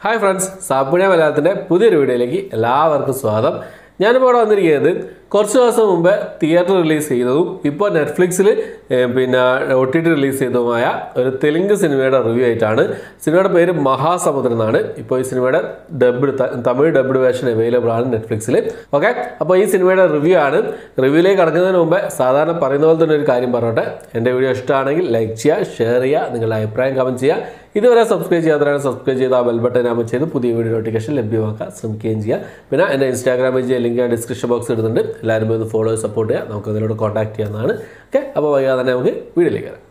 hi friends സാപ്പുണ്യ മലയാളത്തിൻ്റെ പുതിയൊരു വീഡിയോയിലേക്ക് എല്ലാവർക്കും സ്വാഗതം ഞാനിപ്പോൾ ഇവിടെ വന്നിരിക്കുന്നത് കുറച്ച് ദിവസം മുമ്പ് തിയേറ്റർ റിലീസ് ചെയ്തതും ഇപ്പോൾ നെറ്റ്ഫ്ലിക്സിൽ പിന്നെ ഒ ടി ടി റിലീസ് ചെയ്തതുമായ ഒരു തെലുങ്ക് സിനിമയുടെ റിവ്യൂ ആയിട്ടാണ് സിനിമയുടെ പേര് മഹാസമുദ്രം എന്നാണ് ഇപ്പോൾ ഈ സിനിമയുടെ dubbed Tamil dubbed version available ആണ് നെറ്റ്ഫ്ലിക്സിൽ ഓക്കെ അപ്പോൾ ഈ സിനിമയുടെ റിവ്യൂ ആണ് റിവ്യൂയിലേക്ക് കടക്കുന്നതിന് മുമ്പ് സാധാരണ പറയുന്ന പോലെ തന്നെ ഒരു കാര്യം പറഞ്ഞോട്ടെ എൻ്റെ വീഡിയോ ഇഷ്ടമാണെങ്കിൽ ലൈക്ക് ചെയ്യുക ഷെയർ ചെയ്യുക നിങ്ങളുടെ അഭിപ്രായം കമൻറ്റ് ചെയ്യുക ഇതുവരെ സബ്സ്ക്രൈബ് ചെയ്യാത്തവരാണ് സബ്സ്ക്രൈബ് ചെയ്ത് ആ ബെൽ ബട്ടൺ ആകുമ്പോൾ ചെയ്ത് പുതിയ വീഡിയോ നോട്ടിഫിക്കേഷൻ ലഭ്യമാക്കാൻ ശ്രമിക്കുകയും ചെയ്യുക പിന്നെ എൻ്റെ ഇൻസ്റ്റാഗ്രാം പേജ് ലിങ്ക് ഞാൻ ഡിസ്ക്രിപ്ഷൻ ബോക്സ് ഇടുന്നുണ്ട് എല്ലാവരും പോയി ഒന്ന് ഫോളോ സപ്പോർട്ട് ചെയ്യുക നമുക്ക് അതിലൂടെ കോൺടാക്ട് ചെയ്യാവുന്നതാണ് ഓക്കെ അപ്പോൾ വൈകാതെ തന്നെ നമുക്ക് വീഡിയോയിലേക്ക് വരാം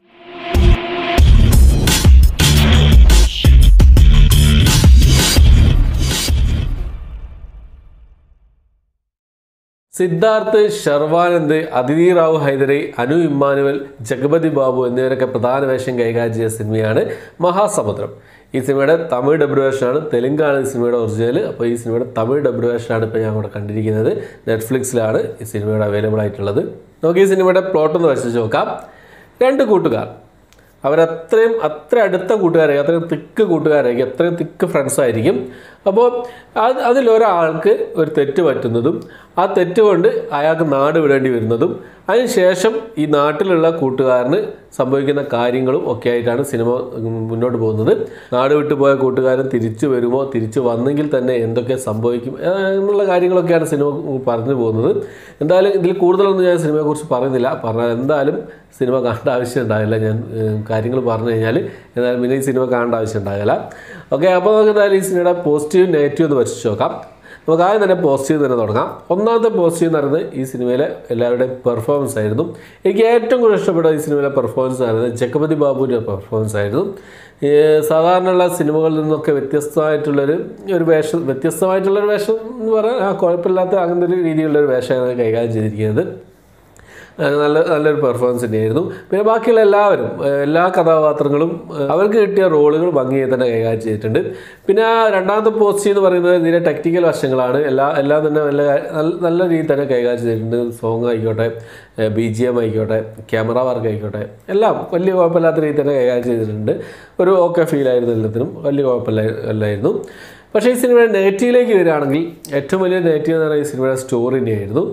സിദ്ധാർത്ഥ് ശർവാനന്ദ് അതിഥി റാവു ഹൈദരി അനു ഇമ്മാനുവൽ ജഗപതി ബാബു എന്നിവരൊക്കെ പ്രധാന വേഷം കൈകാര്യം ചെയ്ത സിനിമയാണ് മഹാസമുദ്രം ഈ സിനിമയുടെ തമിഴ് ഡബ്ഡ് വേർഷനാണ് തെലുങ്കാണ് ഈ സിനിമയുടെ ഒറിജിനൽ അപ്പോൾ ഈ സിനിമയുടെ തമിഴ് ഡബ്ഡ് വേർഷനാണ് ഇപ്പോൾ ഞാൻ ഇവിടെ കണ്ടിരിക്കുന്നത് നെറ്റ്ഫ്ലിക്സിലാണ് ഈ സിനിമയുടെ അവൈലബിൾ ആയിട്ടുള്ളത് നമുക്ക് ഈ സിനിമയുടെ പ്ലോട്ട് ഒന്ന് വരച്ച് നോക്കാം രണ്ട് കൂട്ടുകാർ അവരത്രയും അത്ര അടുത്ത കൂട്ടുകാരായിരിക്കും അത്രയും തിക്ക് കൂട്ടുകാരായിരിക്കും അത്രയും തിക്ക് ഫ്രണ്ട്സ് ആയിരിക്കും അപ്പോൾ അത് അതിലൊരാൾക്ക് ഒരു തെറ്റ് പറ്റുന്നതും ആ തെറ്റ് കൊണ്ട് അയാൾക്ക് നാട് വിടേണ്ടി വരുന്നതും അതിനുശേഷം ഈ നാട്ടിലുള്ള കൂട്ടുകാരന് സംഭവിക്കുന്ന കാര്യങ്ങളും ഒക്കെ ആയിട്ടാണ് സിനിമ മുന്നോട്ട് പോകുന്നത് നാട് വിട്ടു പോയ കൂട്ടുകാരൻ തിരിച്ചു വരുമോ തിരിച്ചു വന്നെങ്കിൽ തന്നെ എന്തൊക്കെ സംഭവിക്കും എന്നുള്ള കാര്യങ്ങളൊക്കെയാണ് സിനിമ പറഞ്ഞു പോകുന്നത് എന്തായാലും ഇതിൽ കൂടുതലൊന്നും ഞാൻ സിനിമയെക്കുറിച്ച് പറയുന്നില്ല പറഞ്ഞാൽ എന്തായാലും സിനിമ കാണേണ്ട ആവശ്യം ഉണ്ടാകില്ല ഞാൻ കാര്യങ്ങൾ പറഞ്ഞു കഴിഞ്ഞാൽ എന്തായാലും പിന്നെ ഈ സിനിമ കാണേണ്ട ആവശ്യം ഉണ്ടാകില്ല ഓക്കെ അപ്പോൾ നമുക്ക് എന്തായാലും ഈ സിനിമയുടെ പോസിറ്റീവ് നെഗറ്റീവ് എന്ന് വരച്ച് നോക്കാം നമുക്ക് ആദ്യം തന്നെ പോസിറ്റീവ് തന്നെ തുടങ്ങാം ഒന്നാമത്തെ പോസിറ്റീവ് എന്ന് പറയുന്നത് ഈ സിനിമയിലെ എല്ലാവരുടെയും പെർഫോമൻസ് ആയിരുന്നു എനിക്ക് ഏറ്റവും കൂടുതൽ ഇഷ്ടപ്പെട്ട ഈ സിനിമയിലെ പെർഫോമൻസ് ആയിരുന്നു ജഗപതി ബാബുവിൻ്റെ പെർഫോമൻസ് ആയിരുന്നു സാധാരണയുള്ള സിനിമകളിൽ നിന്നൊക്കെ വ്യത്യസ്തമായിട്ടുള്ളൊരു ഒരു വേഷം വ്യത്യസ്തമായിട്ടുള്ളൊരു വേഷം എന്ന് പറയാൻ ആ കുഴപ്പമില്ലാത്ത അങ്ങനത്തെ ഒരു രീതിയിലുള്ളൊരു വേഷമാണ് കൈകാര്യം ചെയ്തിരിക്കുന്നത് നല്ല നല്ലൊരു പെർഫോമൻസ് തന്നെയായിരുന്നു പിന്നെ ബാക്കിയുള്ള എല്ലാവരും എല്ലാ കഥാപാത്രങ്ങളും അവർക്ക് കിട്ടിയ റോളുകൾ ഭംഗിയായി തന്നെ കൈകാര്യം ചെയ്തിട്ടുണ്ട് പിന്നെ രണ്ടാമത്തെ പോസ്റ്റ് എന്ന് പറയുന്നത് ഇതിൻ്റെ ടെക്നിക്കൽ വശങ്ങളാണ് എല്ലാ എല്ലാം തന്നെ നല്ല നല്ല രീതിയിൽ തന്നെ കൈകാര്യം ചെയ്തിട്ടുണ്ട് സോങ് ആയിക്കോട്ടെ ബി ജി എം ആയിക്കോട്ടെ ക്യാമറ വർക്ക് ആയിക്കോട്ടെ എല്ലാം വലിയ കുഴപ്പമില്ലാത്ത രീതിയിൽ തന്നെ കൈകാര്യം ചെയ്തിട്ടുണ്ട് ഒരു ഓക്കെ ഫീൽ ആയിരുന്നു എല്ലാത്തിനും വലിയ കുഴപ്പമില്ല അല്ലായിരുന്നു പക്ഷേ ഈ സിനിമയുടെ നെഗറ്റീവിലേക്ക് വരികയാണെങ്കിൽ ഏറ്റവും വലിയ നെഗറ്റീവ് എന്ന് പറയുന്നത് ഈ സിനിമയുടെ സ്റ്റോറി തന്നെയായിരുന്നു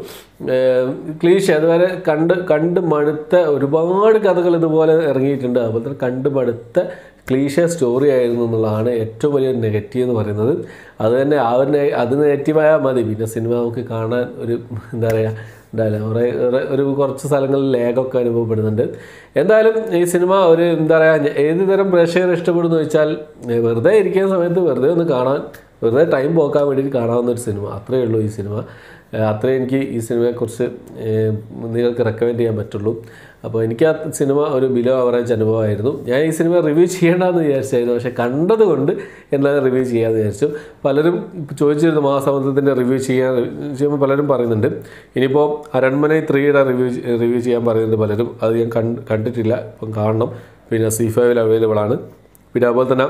ക്ലീഷ് അതുവരെ കണ്ട് കണ്ട് മടുത്ത ഒരുപാട് കഥകൾ ഇതുപോലെ ഇറങ്ങിയിട്ടുണ്ട് അതുപോലെ തന്നെ കണ്ട് മടുത്ത ക്ലീഷ സ്റ്റോറി ആയിരുന്നു എന്നുള്ളതാണ് ഏറ്റവും വലിയ നെഗറ്റീവ് എന്ന് പറയുന്നത് അത് തന്നെ ആ ഒരു അത് നെഗറ്റീവായാൽ മതി പിന്നെ സിനിമ നമുക്ക് കാണാൻ ഒരു എന്താ പറയുക ഉണ്ടാവില്ല കുറേ ഒരു കുറച്ച് സ്ഥലങ്ങളിൽ ലേഖമൊക്കെ അനുഭവപ്പെടുന്നുണ്ട് എന്തായാലും ഈ സിനിമ ഒരു എന്താ പറയുക ഏത് തരം പ്രേക്ഷകർ ഇഷ്ടപ്പെടുന്നു വെച്ചാൽ വെറുതെ ഇരിക്കുന്ന സമയത്ത് വെറുതെ ഒന്ന് കാണാൻ വെറുതെ ടൈം പോക്കാൻ വേണ്ടിയിട്ട് കാണാവുന്ന ഒരു സിനിമ അത്രയേ ഉള്ളൂ ഈ സിനിമ അത്രേ എനിക്ക് ഈ സിനിമയെക്കുറിച്ച് നിങ്ങൾക്ക് റെക്കമെൻഡ് ചെയ്യാൻ പറ്റുള്ളൂ അപ്പോൾ എനിക്ക് ആ സിനിമ ഒരു ബിലോ അവറേജ് അനുഭവമായിരുന്നു ഞാൻ ഈ സിനിമ റിവ്യൂ ചെയ്യേണ്ടെന്ന് വിചാരിച്ചായിരുന്നു പക്ഷേ കണ്ടത് കൊണ്ട് എന്നാലും റിവ്യൂ ചെയ്യാമെന്ന് വിചാരിച്ചു പലരും ചോദിച്ചിരുന്നു മഹാസമുദ്രത്തിൻ്റെ റിവ്യൂ ചെയ്യാൻ ചെയ്യുമ്പോൾ പലരും പറയുന്നുണ്ട് ഇനിയിപ്പോൾ അരൺമന ത്രീയുടെ റിവ്യൂ റിവ്യൂ ചെയ്യാൻ പറയുന്നുണ്ട് പലരും അത് ഞാൻ കണ്ടിട്ടില്ല ഇപ്പം കാണണം പിന്നെ സി ഫൈവിൽ അവൈലബിൾ ആണ് പിന്നെ അതുപോലെ തന്നെ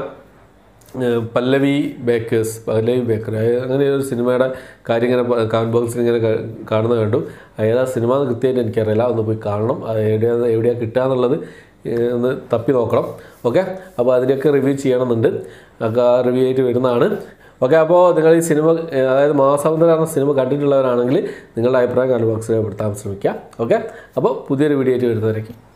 പല്ലവി ബേക്കേഴ്സ് പല്ലവി ബേക്കർ അങ്ങനെ ഒരു സിനിമയുടെ കാര്യം ഇങ്ങനെ കമൻറ്റ് ബോക്സിൽ ഇങ്ങനെ കാണുന്നത് കണ്ടു ഏതാ സിനിമ എന്ന് കൃത്യമായിട്ട് എനിക്കറിയില്ല ഒന്ന് പോയി കാണണം അത് എവിടെയാണ് എവിടെയാണ് കിട്ടുക എന്നുള്ളത് ഒന്ന് തപ്പി നോക്കണം ഓക്കെ അപ്പോൾ അതിൻ്റെയൊക്കെ റിവ്യൂ ചെയ്യണമെന്നുണ്ട് ഒക്കെ ആ റിവ്യൂ ആയിട്ട് വരുന്നതാണ് ഓക്കെ അപ്പോൾ നിങ്ങൾ ഈ സിനിമ അതായത് മഹാസമുദ്രം എന്ന സിനിമ കണ്ടിട്ടുള്ളവരാണെങ്കിൽ നിങ്ങളുടെ അഭിപ്രായം കമൻറ്റ് ബോക്സിൽ പെടുത്താൻ ശ്രമിക്കുക ഓക്കെ അപ്പോൾ പുതിയൊരു വീഡിയോ ആയിട്ട് വരുന്നവരേക്കും